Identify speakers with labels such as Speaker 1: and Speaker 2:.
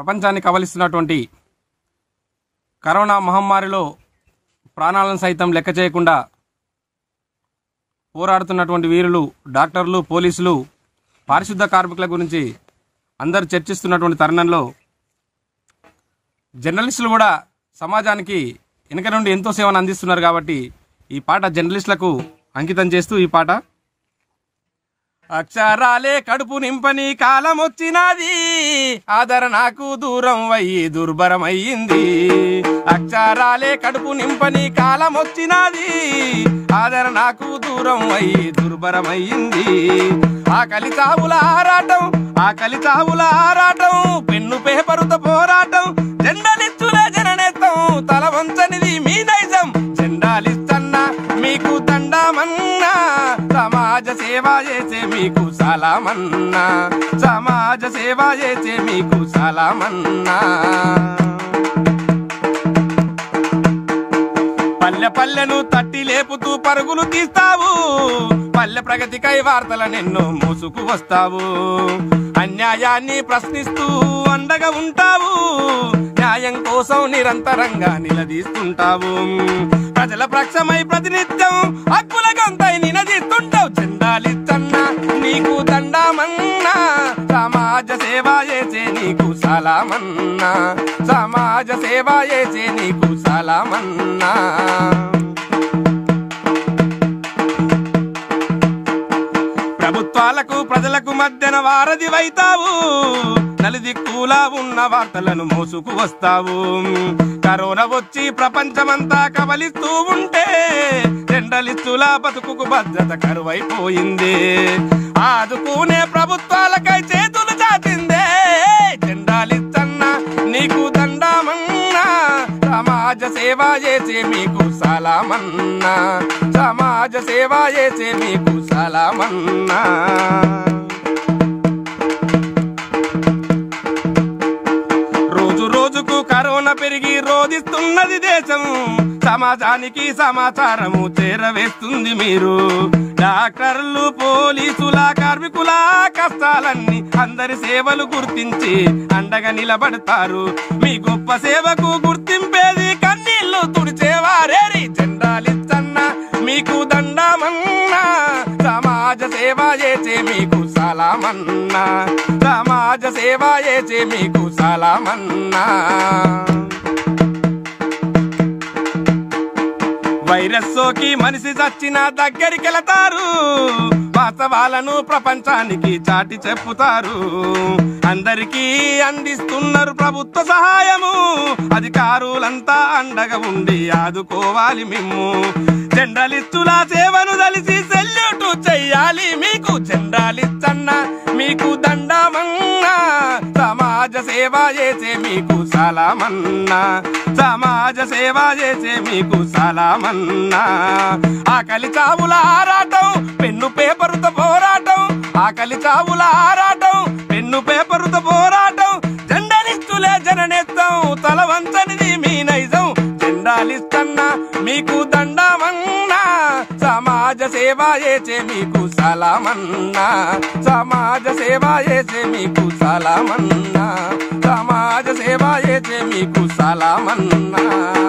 Speaker 1: ప్రపంచాన్ని కవలిస్తున్నటువంటి కరోనా మహమ్మారిలో ప్రాణాలను సైతం లెక్క చేయకుండా పోరాడుతున్నటువంటి వీరులు డాక్టర్లు పోలీసులు పారిశుద్ధ కార్మికుల గురించి అందరు చర్చిస్తున్నటువంటి తరుణంలో జర్నలిస్టులు కూడా సమాజానికి వెనుక నుండి ఎంతో సేవను అందిస్తున్నారు కాబట్టి ఈ పాట జర్నలిస్టులకు అంకితం చేస్తూ ఈ పాట అక్షరాలే కడుపు నింపని కాలం వచ్చినది ఆదర నాకు దూరం అయ్యి దుర్భరమయ్యింది అక్షరాలే కడుపు నింపని కాలం వచ్చినది ఆదర నాకు దూరం అయ్యి దుర్భరమయ్యింది ఆకలి చావుల ఆరాటం ఆకలి చావుల ఆరాటం పెన్ను పేపరుతో పోరాటం జెండలిచ్చులే జననేతం తల వంచనిది మీ నైజం జెండాలిస్తన్నా మీకు దండమన్నా సమాజ సేవ చేసే మీకు సలామన్నా సమాజ సేవ చేసే మీకు సలామన్నా పల్లె పల్లెను తట్టి లేపుతూ పరుగులు తీస్తావు పల్లె ప్రగతికై వార్తలనెన్నో మోసుకు వస్తావు అన్యాయాన్ని ప్రశ్నిస్తూ అండగా ఉంటావు న్యాయం కోసం నిరంతరంగా నిలదీస్తుంటావు ప్రజల పక్షమై ప్రతినిత్యం హక్కుల గొంతై నినదిస్తుంటావు జెండాలిచ్చన్నా నీకు దండమన్నా సమాజ సేవ చేసే నీకు సలామన్నా సమాజ సేవ చేసే నీకు సలామన్నా ప్రభుత్వాలకు ప్రజలకు మధ్యన వారధి వైతావు నలుదిక్కులా ఉన్న వార్తలను మోసుకు వస్తావు కరోనా వచ్చి ప్రపంచమంతా కబలిస్తూ ఉంటే జెండలిస్తులా బతుకుకు భద్రత కరువైపోయింది ఆదుకునే ప్రభుత్వాలకై చేతులు చాచిందే జెండాలిచ్చన్నా నీకు దండమన్నా సమాజ సేవ చేసే మీకు సలామన్నా సమాజ సేవ చేసే మీకు సలామన్నా రోజు రోజుకు కరోనా పెరిగి రోధిస్తున్నది దేశం సమాజానికి సమాచారము చేరవేస్తుంది మీరు డాక్టర్లు పోలీసుల కార్మికుల కష్టాలన్నీ అందరి సేవలు గుర్తించి అండగా నిలబడతారు మీ గొప్ప సేవకు గుర్తింపేది కన్నీళ్లు తుడిచేవారేరి జెండాలిచ్చన్నా మీకు దండమన్నా సమాజ సేవ చేసే మీకు సలామన్నా సమాజ సేవ చేసే మీకు సలామన్నా వైరస్ సోకి మనిషి చచ్చిన దగ్గరికి వెళతారు వాస్తవాలను ప్రపంచానికి చాటి చెప్పుతారు అందరికీ అందిస్తున్నారు ప్రభుత్వ సహాయము అధికారులంతా అండగా ఉండి ఆదుకోవాలి మిమ్ము జెండలిస్టుల సేవను కలిసి సెల్యూట్ చెయ్యాలి మీకు జెండాలిచ్చన్నా మీకు దండమన్నా సమాజ సేవ చేసే మీకు సలామన్నా సమాజ సేవ చేసే మీకు సలామన్నా ఆకలి చావుల ఆరాటం పెన్ను పేపరుతో పోరాటం ఆకలి చావుల ఆరాటం పెన్ను పేపరుతో పోరాటం జెండలిస్తులే జననేత్తం తల వంచనిది మీ నైజం జెండాలిస్తన్నా మీకు దండమన్నా సమాజ సేవ చేసే మీకు సలామన్నా సమాజ సేవ చేసే మీకు సలామన్నా సమాజ సేవ చేసే మీకు సలామన్నా